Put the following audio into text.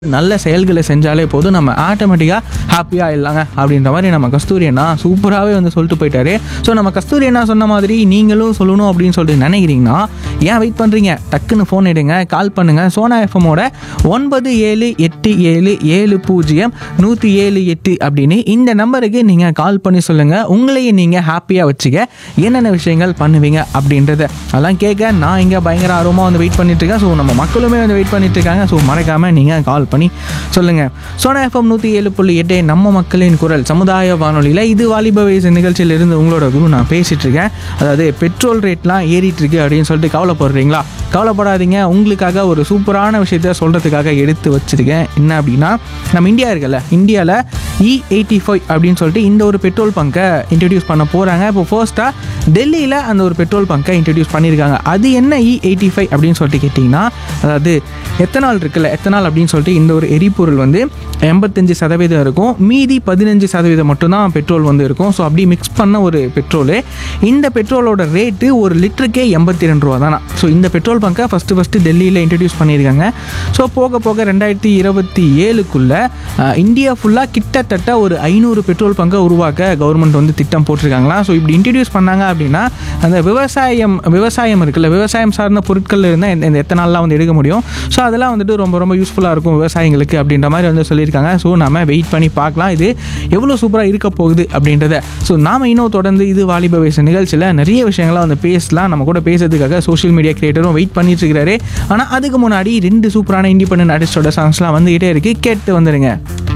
நல்ல செயல்களை செஞ்சாலே போதும் நம்ம ஆட்டோமேட்டிக்காக ஹாப்பியாக இல்லைங்க அப்படின்ற மாதிரி நம்ம கஸ்தூரி அண்ணா சூப்பராகவே வந்து சொல்லிட்டு போயிட்டாரு ஸோ நம்ம கஸ்தூரி அண்ணா சொன்ன மாதிரி நீங்களும் சொல்லணும் அப்படின்னு சொல்லிட்டு நினைக்கிறீங்கன்னா ஏன் வெயிட் பண்ணுறீங்க டக்குன்னு ஃபோன் எடுங்க கால் பண்ணுங்கள் சோனா எஃப்எம்மோட ஒன்பது ஏழு எட்டு ஏழு ஏழு பூஜ்ஜியம் நூற்றி ஏழு எட்டு அப்படின்னு இந்த நம்பருக்கு நீங்கள் கால் பண்ணி சொல்லுங்கள் உங்களையே நீங்கள் ஹாப்பியாக வச்சுக்க என்னென்ன விஷயங்கள் பண்ணுவீங்க அப்படின்றத அதெல்லாம் கேட்க நான் இங்கே பயங்கர ஆர்வமாக வந்து வெயிட் பண்ணிட்டு இருக்கேன் ஸோ நம்ம மக்களுமே வந்து வெயிட் பண்ணிட்டு இருக்காங்க ஸோ மறக்காமல் நீங்கள் கால் பண்ணி சொல்லுங்கள் சோனா எஃப்எம் நூற்றி ஏழு புள்ளி எட்டு நம்ம மக்களின் குரல் சமுதாய வானொலியில் இது வாலிப வயசு நிகழ்ச்சியிலிருந்து உங்களோட குரு நான் பேசிகிட்டு இருக்கேன் அதாவது பெட்ரோல் ரேட்லாம் ஏறிட்டு இருக்கு அப்படின்னு சொல்லிட்டு கவலைப்படுறீங்களா கவலைப்படாதீங்க உங்களுக்காக ஒரு சூப்பரான விஷயத்த சொல்கிறதுக்காக எடுத்து வச்சிருக்கேன் என்ன அப்படின்னா நம்ம இந்தியா இருக்குல்ல இந்தியாவில் இ எயிட்டி ஃபைவ் அப்படின்னு சொல்லிட்டு இந்த ஒரு பெட்ரோல் பங்கை இன்ட்ரடியூஸ் பண்ண போகிறாங்க இப்போ ஃபர்ஸ்ட்டாக டெல்லியில் அந்த ஒரு பெட்ரோல் பங்கை இன்ட்ரடியூஸ் பண்ணியிருக்காங்க அது என்ன இ எயிட்டி ஃபைவ் அப்படின்னு சொல்லிட்டு கேட்டிங்கன்னா அதாவது எத்தனால் இருக்குல்ல எத்தனால் அப்படின்னு சொல்லிட்டு இந்த ஒரு எரிபொருள் வந்து எண்பத்தஞ்சு சதவீதம் இருக்கும் மீதி பதினஞ்சு சதவீதம் மட்டும்தான் பெட்ரோல் வந்து இருக்கும் ஸோ அப்படி மிக்ஸ் பண்ண ஒரு பெட்ரோலு இந்த பெட்ரோலோட ரேட்டு ஒரு லிட்டருக்கே எண்பத்தி ரெண்டு ரூபா தானா ஸோ இந்த பெட்ரோல் பங்கை ஃபஸ்ட்டு ஃபஸ்ட்டு டெல்லியில் இன்ட்ரடியூஸ் பண்ணியிருக்காங்க ஸோ போக போக ரெண்டாயிரத்தி இருபத்தி ஏழுக்குள்ளே இந்தியா ஃபுல்லாக கிட்டத்தட்ட ஒரு ஐநூறு பெட்ரோல் பங்கை உருவாக்க கவர்மெண்ட் வந்து திட்டம் போட்டிருக்காங்களாம் ஸோ இப்படி இன்ட்ரடியூஸ் பண்ணாங்க அப்படின்னா அந்த விவசாயம் விவசாயம் இருக்குல்ல விவசாயம் சார்ந்த பொருட்கள் இருந்தால் இந்த- இந்த எத்தனாலாம் வந்து எடுக்க முடியும் ஸோ அதெல்லாம் வந்துட்டு ரொம்ப ரொம்ப யூஸ்ஃபுல்லாக இருக்கும் விவசாயிங்களுக்கு அப்படின்ற மாதிரி வந்து சொல்லியிருக்காங்க ஸோ நம்ம வெயிட் பண்ணி பார்க்கலாம் இது எவ்வளோ சூப்பராக இருக்க போகுது அப்படின்றத ஸோ நாம இன்னும் தொடர்ந்து இது வாலிப வயசு நிகழ்ச்சியில் நிறைய விஷயங்கள்லாம் வந்து பேசலாம் நம்ம கூட பேசுறதுக்காக சோஷியல் மீடியா கிரியேட்டரும் வெயிட் பண்ணிட்டு இருக்கிறாரு ஆனால் அதுக்கு முன்னாடி ரெண்டு சூப்பரான இண்டிபெண்டன்ட் ஆர்டிஸ்டோட சாங்ஸ்லாம் வந்துகிட்டே இருக்கு கேட்டு வந்துடுங்க